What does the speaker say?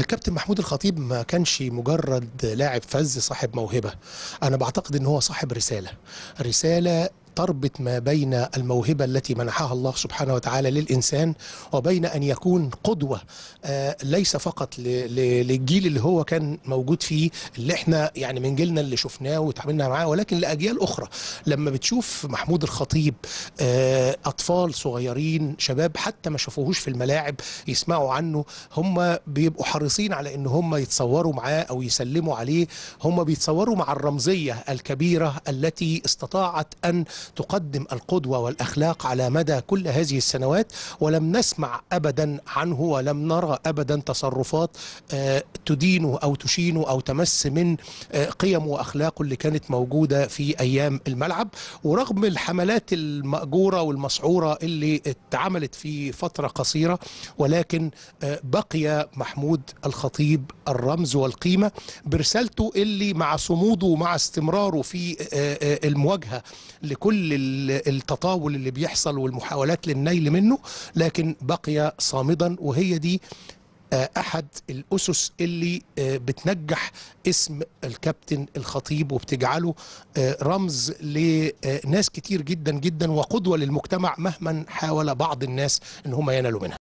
الكابتن محمود الخطيب ما كانش مجرد لاعب فز صاحب موهبة أنا بعتقد أنه هو صاحب رسالة رسالة تربط ما بين الموهبة التي منحها الله سبحانه وتعالى للإنسان وبين أن يكون قدوة آه، ليس فقط ل- ل- للجيل اللي هو كان موجود فيه اللي احنا يعني من جيلنا اللي شفناه وتعاملنا معاه ولكن لأجيال أخرى لما بتشوف محمود الخطيب آه، أطفال صغيرين شباب حتى ما شافوهوش في الملاعب يسمعوا عنه هم بيبقوا حريصين على ان هم يتصوروا معاه او يسلموا عليه هم بيتصوروا مع الرمزيه الكبيره التي استطاعت ان تقدم القدوه والاخلاق على مدى كل هذه السنوات ولم نسمع ابدا عنه ولم نرى ابدا تصرفات آه، تدينه او تشينه او تمس من آه، قيمه واخلاقه اللي كانت موجوده في ايام الملعب ورغم الحملات المأجوره والمسعوره اللي اتعملت في فتره قصيره ولكن آه، بقي محمود الخطيب الرمز والقيمه برسالته اللي مع صموده ومع استمراره في آه، آه، المواجهه لكل ال- التطاول اللي بيحصل والمحاولات للنيل منه لكن بقي صامدا وهي دي آه، احد الاسس اللي آه، بتنجح اسم الكابتن الخطيب وبتجعله آه، رمز لناس كتير جدا جدا وقدوه للمجتمع مهما حاول بعض الناس ان هم ينالوا منها